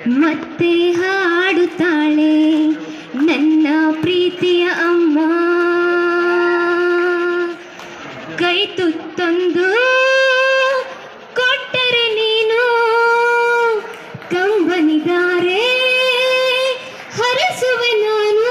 ಮತ್ತೆ ಹಾಡುತ್ತಾಳೆ ನನ್ನ ಪ್ರೀತಿಯ ಅಮ್ಮ ಕೈ ತುತ್ತೊಂದು ಕೊಟ್ಟರೆ ನೀನು ಕಂಬನಿದಾರೆ ಹರಸುವೆ ನಾನು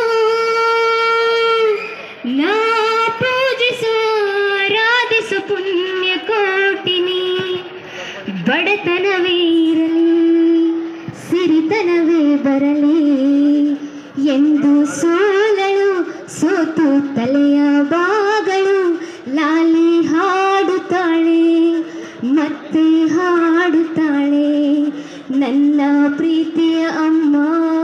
ನಾ ಪೂಜಿಸು ಆರಾಧಿಸು ಪುಣ್ಯ ಕೋಟಿನಿ ಬಡತನವೇ ಇರಲಿ ಸಿರಿತನವೇ ಬರಲಿ ಎಂದು ಸೋಲಳು ಸೋತು ತಲೆಯ ಬಾಗಳು ಲಾಲಿ ಹಾಡುತ್ತಾಳೆ ಮತ್ತೆ ಹಾಡುತ್ತಾಳೆ ನನ್ನ ಪ್ರೀತಿಯ ಅಮ್ಮ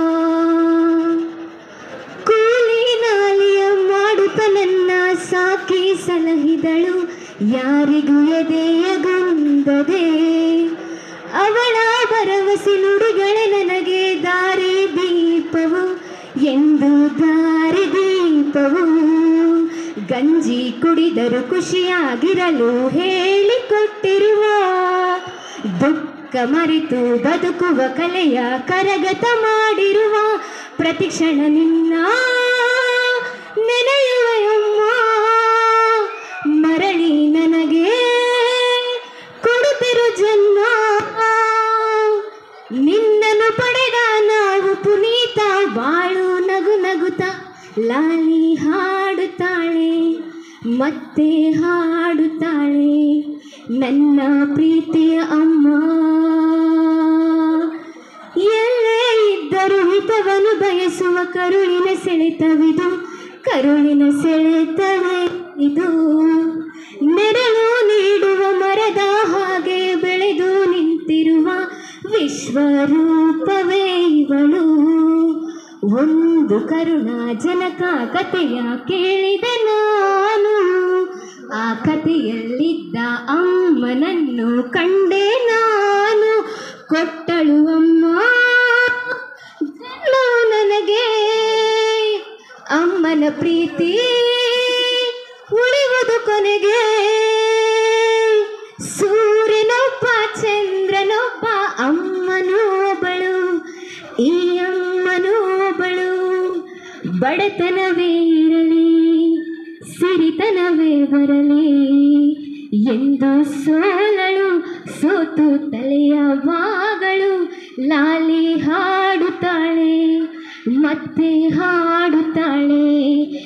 ಕೂಲಿ ನಾಲಿಯ ಮಾಡುತ್ತ ನನ್ನ ಸಾಕಿ ಸಲಹಿದಳು ಯಾರಿಗೂ ಎದೆಯಗುಂದದೆ ಅವಳ ಭರವಸೆ ನುಡಿಗಳೇ ನನಗೆ ದಾರಿ ದೀಪವು ಎಂದು ದಾರಿ ದೀಪವು ಗಂಜಿ ಕುಡಿದರು ಖುಷಿಯಾಗಿರಲು ಹೇಳಿಕೊಟ್ಟಿರುವ ದುಃಖ ಮರೆತು ಬದುಕುವ ಕಲೆಯ ಕರಗತ ಮಾಡಿರುವ ಪ್ರತಿಕ್ಷಣ ನಿನ್ನ ನೆನೆಯುವೆಯಮ್ಮ ಮರಳಿ ನನಗೆ ಕೊಡುತ್ತಿರು ಜನ್ಮ ನಿನ್ನನ್ನು ಪಡೆದ ನಾವು ಪುನೀತ ಬಾಳು ನಗು ನಗುತ್ತ ಲಾಲಿ ಹಾಡುತ್ತಾಳೆ ಮತ್ತೆ ಹಾಡುತ್ತಾಳೆ ನನ್ನ ಪ್ರೀತಿಯ ಅಮ್ಮ ಎಲ್ಲೇ ಇದ್ದರೂ ಹಿತವನ್ನು ಬಯಸುವ ಕರುಳಿನ ಸೆಳೆತವಿದು ಕರುಳಿನ ಸೆಳೆತವೇ ಇದು ನೆರಳು ನೀಡುವ ಮರದ ಹಾಗೆ ಬೆಳೆದು ನಿಂತಿರುವ ವಿಶ್ವರೂಪವೇ ಇವಳು ಒಂದು ಕರುಣಾ ಜನಕ ಕಥೆಯ ಕೇಳಿದೆ ನಾನು ಆ ಕಥೆಯಲ್ಲಿದ್ದ ಅಮ್ಮನನ್ನು ಕಂಡೆ ನಾನು ಕೊಟ್ಟಳು ಅಮ್ಮ ಜನ್ಮ ನನಗೆ ಅಮ್ಮನ ಪ್ರೀತಿ ಉಳಿಯುವುದು ಕೊನೆಗೆ ಸೂರ್ಯನೊಬ್ಬ ಚಂದ್ರನೊಬ್ಬ ಅಮ್ಮನೂ ಒಬ್ಬಳು ಈ ಅಮ್ಮನೂ ಒಬ್ಬಳು ಬಡತನವೇ ಇರಲಿ ಸಿರಿತನವೇ ಬರಲಿ ಎಂದು ಸೋಲಳು ಸೋತು ತಲೆಯ ಬಾಗಳು ಲಾಲಿ ಹಾಡುತ್ತಾಳೆ ಮತ್ತೆ ಹಾಡುತ್ತಾಳೆ